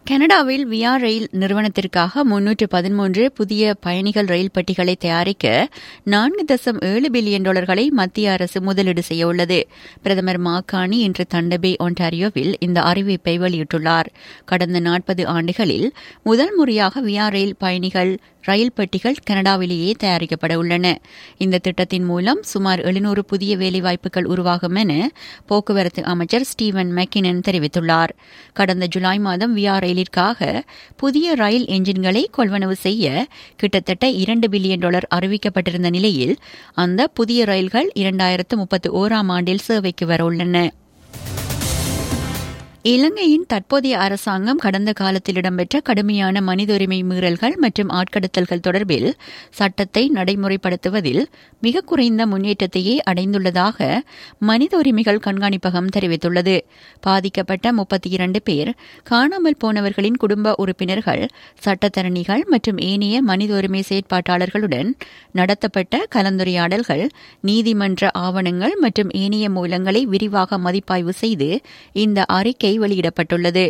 கனடாவில் வியா ரயில் நிறுவனத்திற்காக முன்னூற்று பதிமூன்று புதிய பயணிகள் ரயில் பெட்டிகளை தயாரிக்க நான்கு தசம் ஏழு பில்லியன் டாலர்களை மத்திய அரசு முதலீடு செய்ய உள்ளது பிரதமர் மாக்கானி இன்று தண்டபே ஒன்டாரியோவில் இந்த அறிவிப்பை வெளியிட்டுள்ளார் கடந்த நாற்பது ஆண்டுகளில் முதல் முறையாக வியா ரயில் பயணிகள் ரயில் பெட்டிகள் கனடாவிலேயே தயாரிக்கப்பட உள்ளன இந்த திட்டத்தின் மூலம் சுமார் எழுநூறு புதிய வேலைவாய்ப்புகள் உருவாகும் என போக்குவரத்து அமைச்சர் ஸ்டீவன் மெக்கினன் தெரிவித்துள்ளார் கடந்த ஜூலை மாதம் வியா ரயிலிற்காக புதிய ரயில் என்ஜின்களை கொள்வனவு செய்ய கிட்டத்தட்ட இரண்டு பில்லியன் டாலர் அறிவிக்கப்பட்டிருந்த நிலையில் அந்த புதிய ரயில்கள் இரண்டாயிரத்து முப்பத்தி ஓராம் ஆண்டில் சேவைக்கு வரவுள்ளன இலங்கையின் தற்போதைய அரசாங்கம் கடந்த காலத்தில் இடம்பெற்ற கடுமையான மனித உரிமை மீறல்கள் மற்றும் ஆட்கடத்தல்கள் தொடர்பில் சட்டத்தை நடைமுறைப்படுத்துவதில் மிக குறைந்த முன்னேற்றத்தையே அடைந்துள்ளதாக மனித உரிமைகள் கண்காணிப்பகம் தெரிவித்துள்ளது பாதிக்கப்பட்ட முப்பத்தி இரண்டு பேர் காணாமல் போனவர்களின் குடும்ப உறுப்பினர்கள் சட்டத்தரணிகள் மற்றும் ஏனைய மனித உரிமை செயற்பாட்டாளர்களுடன் நடத்தப்பட்ட கலந்துரையாடல்கள் நீதிமன்ற ஆவணங்கள் மற்றும் ஏனைய மூலங்களை விரிவாக மதிப்பாய்வு செய்து இந்த அறிக்கை வெளியிடப்பட்டுள்ளது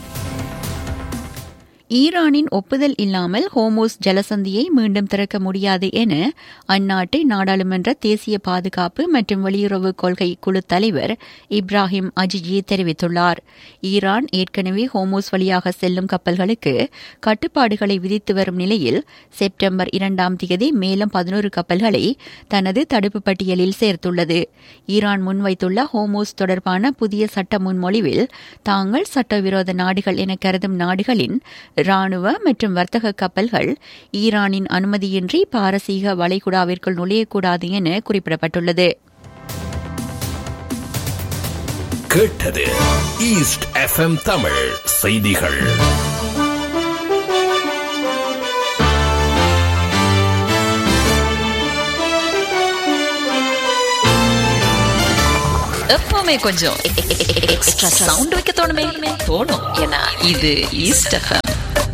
ஈரானின் ஒப்புதல் இல்லாமல் ஹோமோஸ் ஜலசந்தியை மீண்டும் திறக்க முடியாது என அந்நாட்டு நாடாளுமன்ற தேசிய பாதுகாப்பு மற்றும் வெளியுறவு கொள்கை குழு தலைவர் இப்ராஹிம் அஜிஜி தெரிவித்துள்ளார் ஈரான் ஏற்கனவே ஹோமோஸ் வழியாக செல்லும் கப்பல்களுக்கு கட்டுப்பாடுகளை விதித்து வரும் நிலையில் செப்டம்பர் இரண்டாம் தேதி மேலும் பதினோரு கப்பல்களை தனது தடுப்பு பட்டியலில் சேர்த்துள்ளது ஈரான் முன்வைத்துள்ள ஹோமோஸ் தொடர்பான புதிய சட்ட முன்மொழிவில் தாங்கள் சட்டவிரோத நாடுகள் என கருதும் நாடுகளின் ராணுவ மற்றும் வர்த்தக கப்பல்கள் ஈரானின் அனுமதியின்றி பாரசீக வளைகுடாவிற்குள் நுழையக்கூடாது என குறிப்பிடப்பட்டுள்ளது கேட்டது ஈஸ்ட் எஃப்எம் தமிழ் செய்திகள் எப்பவுமே கொஞ்சம் எக்ஸ்ட்ரா சவுண்ட் வைக்க தோணுமே தோணும் ஏன்னா இது ஈஸ்ட் எஃப்எம்